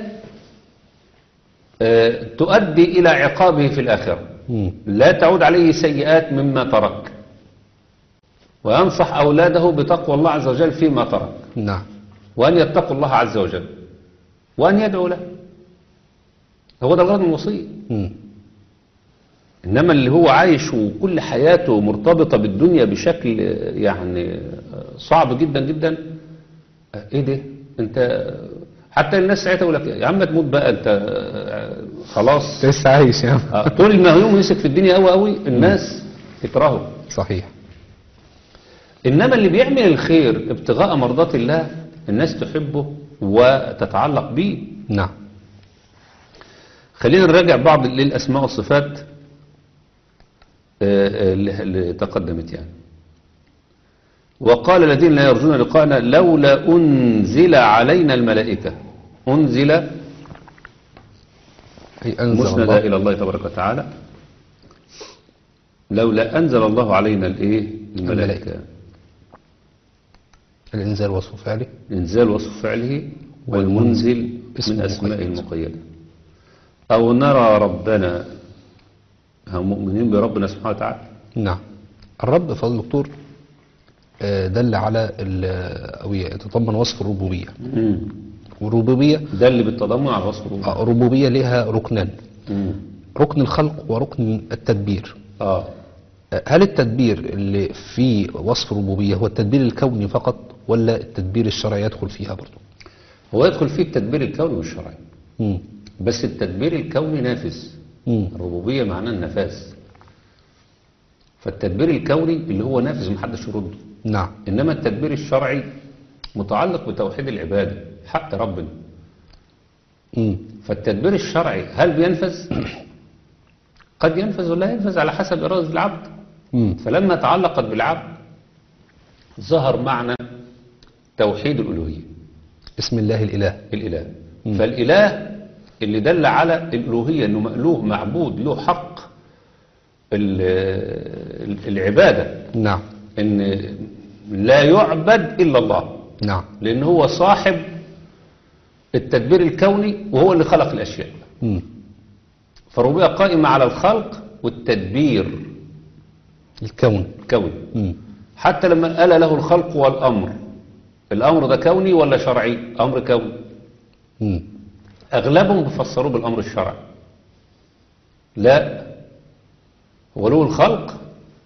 آه، تؤدي الى عقابه في الاخرة مم. لا تعود عليه سيئات مما ترك وينصح اولاده بتقوى الله عز وجل فيما ترك نعم وأن يتقوا الله عز وجل وأن يدعوا له هو ده الغرض من الوصية مم. إنما اللي هو عايش وكل حياته مرتبطة بالدنيا بشكل آه، يعني آه، صعب جدا جدا آه، إيه ده أنت حتى الناس ساعتها يقول لك يا عم تموت بقى أنت آه، خلاص لسه عايش يا آه، طول ما هو يمسك في الدنيا قوي قوي الناس يكرهوا صحيح إنما اللي بيعمل الخير ابتغاء مرضات الله الناس تحبه وتتعلق به نعم خلينا نراجع بعض للأسماء والصفات آه، آه، اللي اللي تقدمت يعني وقال الذين لا يرجون لقاءنا لولا أنزل علينا الملائكة أنزل أي أنزل مسندة الله إلى الله تبارك وتعالى لولا أنزل الله علينا الإيه الملائكة الإنزال وصف فعله إنزال وصف فعله والمنزل اسم من أسمائه مقيد. المقيدة أو نرى ربنا هم مؤمنين بربنا سبحانه وتعالى نعم الرب فضل دكتور آه، دل على ال- أو يتضمن وصف الربوبية مم. والربوبية ده اللي بالتضامن على وصف الربوبية آه، الربوبية لها ركنان مم. ركن الخلق وركن التدبير اه آه، هل التدبير اللي في وصف الربوبية هو التدبير الكوني فقط ولا التدبير الشرعي يدخل فيها برضه هو يدخل فيه التدبير الكوني والشرعي مم. بس التدبير الكوني نافذ مم. الربوبية معناه النفاذ فالتدبير الكوني اللي هو نافذ محدش يرده نعم إنما التدبير الشرعي متعلق بتوحيد العبادة حق ربنا مم. فالتدبير الشرعي هل بينفذ؟ قد ينفذ ولا ينفذ على حسب إرادة العبد مم. فلما تعلقت بالعبد ظهر معنى توحيد الألوهية بسم الله الإله الإله فالإله اللي دل على الألوهية أنه مألوه معبود له حق ال- ال- العبادة نعم أن لا يعبد إلا الله نعم لأن هو صاحب التدبير الكوني وهو اللي خلق الأشياء مم. فالربوبية قائمة على الخلق والتدبير الكون الكوني مم. حتى لما قال له الخلق والأمر الأمر ده كوني ولا شرعي أمر كوني مم. أغلبهم بيفسروه بالأمر الشرعي لا هو له الخلق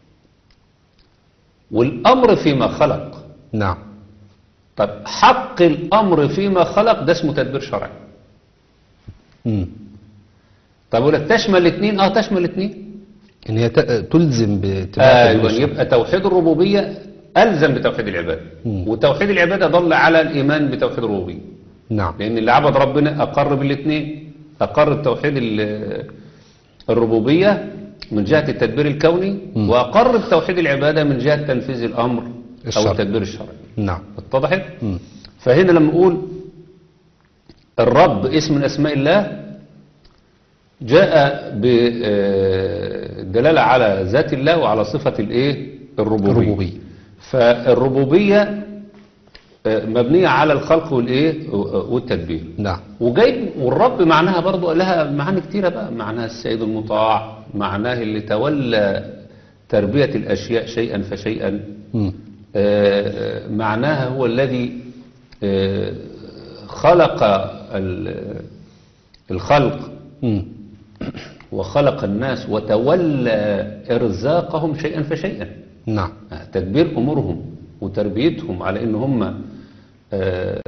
والأمر فيما خلق نعم طب حق الأمر فيما خلق ده اسمه تدبير شرعي مم. طب ولا تشمل الاثنين اه تشمل الاثنين إن هي ت- تلزم باتباع ايوه البشر. يبقى توحيد الربوبية ألزم بتوحيد العبادة مم. وتوحيد العبادة ضل على الإيمان بتوحيد الربوبية نعم لأن اللي عبد ربنا أقر بالاثنين أقر بتوحيد ال- الربوبية من جهة التدبير الكوني مم. وأقر بتوحيد العبادة من جهة تنفيذ الأمر أو الشرعي. التدبير الشرعي نعم اتضحت؟ مم. فهنا لما نقول الرب اسم من أسماء الله جاء بالدلالة على ذات الله وعلى صفة الايه الربوبية الربوبية. فالربوبية آه، مبنية على الخلق والايه والتدبير نعم وجاي والرب معناها برضو لها معاني كتيرة بقى معناها السيد المطاع معناه اللي تولى تربية الأشياء شيئا فشيئا مم. آه، معناها هو الذي آه، خلق ال- الخلق مم. وخلق الناس وتولى إرزاقهم شيئا فشيئا نعم تدبير أمورهم وتربيتهم على إن هم آه،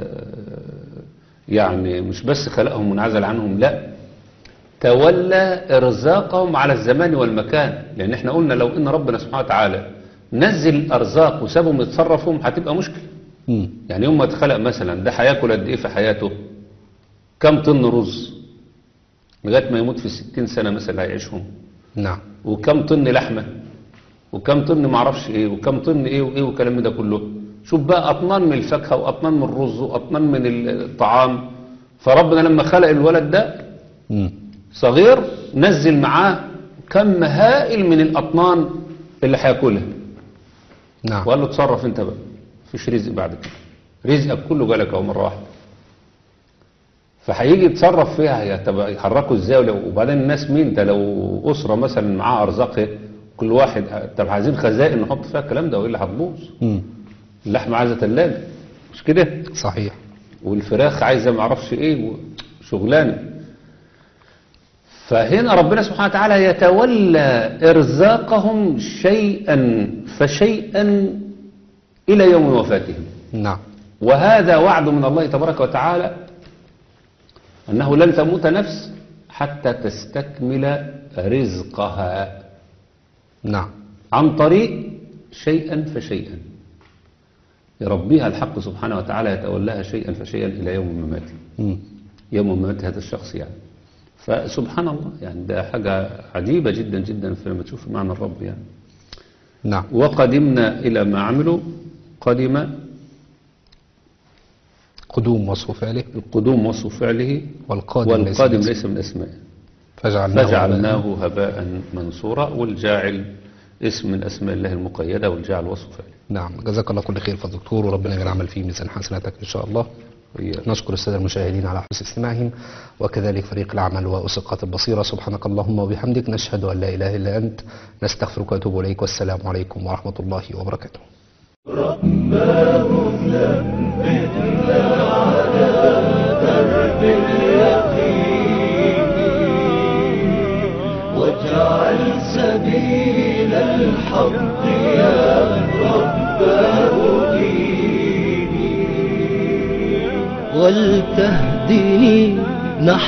يعني مش بس خلقهم منعزل عنهم لا تولى إرزاقهم على الزمان والمكان لأن احنا قلنا لو إن ربنا سبحانه وتعالى نزل الأرزاق وسابهم يتصرفهم هتبقى مشكلة مم. يعني يوم ما اتخلق مثلا ده هياكل قد ايه في حياته كم طن رز لغايه ما يموت في الستين سنه مثلا هيعيشهم نعم وكم طن لحمه وكم طن معرفش ايه وكم طن ايه وايه والكلام ده كله شوف بقى اطنان من الفاكهه واطنان من الرز واطنان من الطعام فربنا لما خلق الولد ده مم. صغير نزل معاه كم هائل من الاطنان اللي هياكلها نعم وقال له اتصرف انت بقى مفيش رزق بعد كده رزقك كله جالك اهو مره واحده فهيجي يتصرف فيها يا طب يحركوا ازاي ولو- وبعدين الناس مين ده لو اسره مثلا معاها ارزاق كل واحد طب عايزين خزائن نحط فيها الكلام ده والا هتبوظ مم. اللحمه عايزه ثلاجه مش كده صحيح والفراخ عايزه ما اعرفش ايه شغلانه فهنا ربنا سبحانه وتعالى يتولى ارزاقهم شيئا فشيئا الى يوم وفاتهم نعم وهذا وعد من الله تبارك وتعالى أنه لن تموت نفس حتى تستكمل رزقها نعم عن طريق شيئا فشيئا يربيها الحق سبحانه وتعالى يتولاها شيئا فشيئا إلى يوم مماته مم. يوم ممات هذا الشخص يعني فسبحان الله يعني ده حاجة عجيبة جدا جدا لما تشوف معنى الرب يعني نعم وقدمنا إلى ما عملوا قدم قدوم وصف فعله القدوم وصف فعله والقادم, والقادم ليس ليس من أسمائه فجعلناه, فجعلناه هباء منصورا والجاعل اسم من أسماء الله المقيدة والجاعل وصف فعله نعم جزاك الله كل خير فضل دكتور وربنا يجعل العمل فيه ميزان حسناتك إن شاء الله وإياك. نشكر السادة المشاهدين على حسن استماعهم وكذلك فريق العمل وأسقاط البصيرة سبحانك اللهم وبحمدك نشهد أن لا إله إلا أنت نستغفرك ونتوب إليك والسلام عليكم ورحمة الله وبركاته واجعل سبيل الحق يا رب ديني ولتهدني نحو